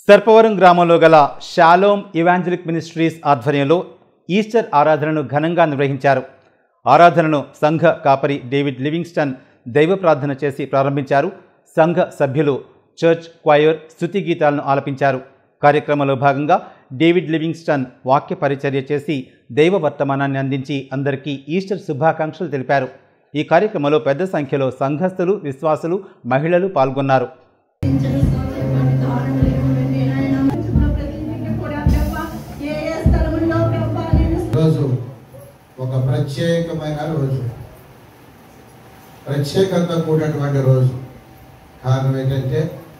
సర్పవరం గ్రామంలో గల Shalom evangelic ministries ఆధ్వర్యంలో ఈస్టర్ ఆరాధనను ఘనంగా నిర్వహించారు ఆరాధనను సంఘ కాపరి డేవిడ్ లివింగ్స్టన్ దైవ ప్రార్థన చేసి ప్రారంభించారు సంఘ సభ్యులు చర్చ్ క్వైర్ స్తుతి గీతాలను ఆలపించారు కార్యక్రమంలో భాగంగా డేవిడ్ లివింగ్స్టన్ వాక్య పరిచర్య చేసి దైవ వర్తమానాన్ని అందించి అందరికీ ఈస్టర్ శుభాకాంక్షలు తెలిపారు ఈ కార్యక్రమంలో పెద్ద సంఖ్యలో సంఘస్థులు విశ్వాసులు మహిళలు పాల్గొన్నారు రోజు ఒక ప్రత్యేకమైన రోజు ప్రత్యేకత కూడినటువంటి రోజు కారణం ఏంటంటే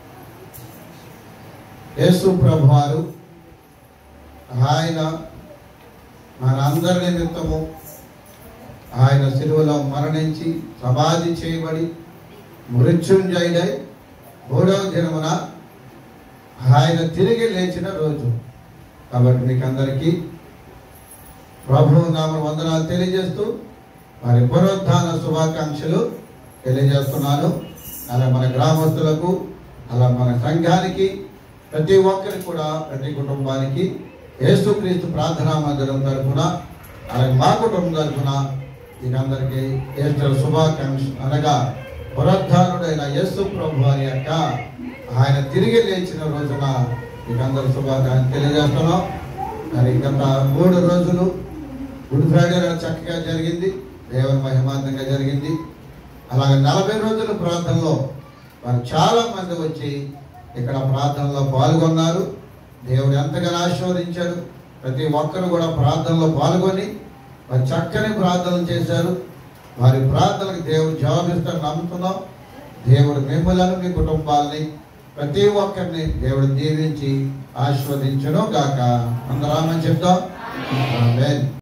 యేసు ప్రభు వారు ఆయన మనందరి నిమిత్తము ఆయన సిలువలో మరణించి సమాధి చేయబడి మృత్యుంజయుడై మూడవ దినమున ఆయన తిరిగి లేచిన రోజు కాబట్టి మీకు అందరికీ ప్రభు నామ వందనాలు తెలియజేస్తూ మరి పునరుద్ధాన శుభాకాంక్షలు తెలియజేస్తున్నాను అలా మన గ్రామస్తులకు అలా మన సంఘానికి ప్రతి ఒక్కరికి కూడా ప్రతి కుటుంబానికి యేసుక్రీస్తు ప్రార్థనా మందిరం తరఫున అలాగే మా కుటుంబం తరఫున మీకందరికీ ఈస్టర్ శుభాకాంక్ష అనగా పునరుద్ధానుడైన యేసు ప్రభు వారి యొక్క ఆయన తిరిగి లేచిన రోజున మీకందరూ శుభాకాంక్షలు తెలియజేస్తున్నాం మరి గత మూడు రోజులు గుడ్ ఫ్రైడే రోజు చక్కగా జరిగింది దేవుని మహిమాంతంగా జరిగింది అలాగే నలభై రోజుల ప్రార్థనలో వారు చాలా మంది వచ్చి ఇక్కడ ప్రార్థనలో పాల్గొన్నారు దేవుడు ఎంతగానో ఆశీర్వదించాడు ప్రతి ఒక్కరు కూడా ప్రార్థనలో పాల్గొని వారు చక్కని ప్రార్థనలు చేశారు వారి ప్రార్థనలకు దేవుడు జవాబిస్తాడు నమ్ముతున్నాం దేవుడు మిమ్మలను మీ కుటుంబాలని ప్రతి ఒక్కరిని దేవుడు దీవించి ఆశీర్వదించను గాక అందరామని చెప్తాం ఆమేన్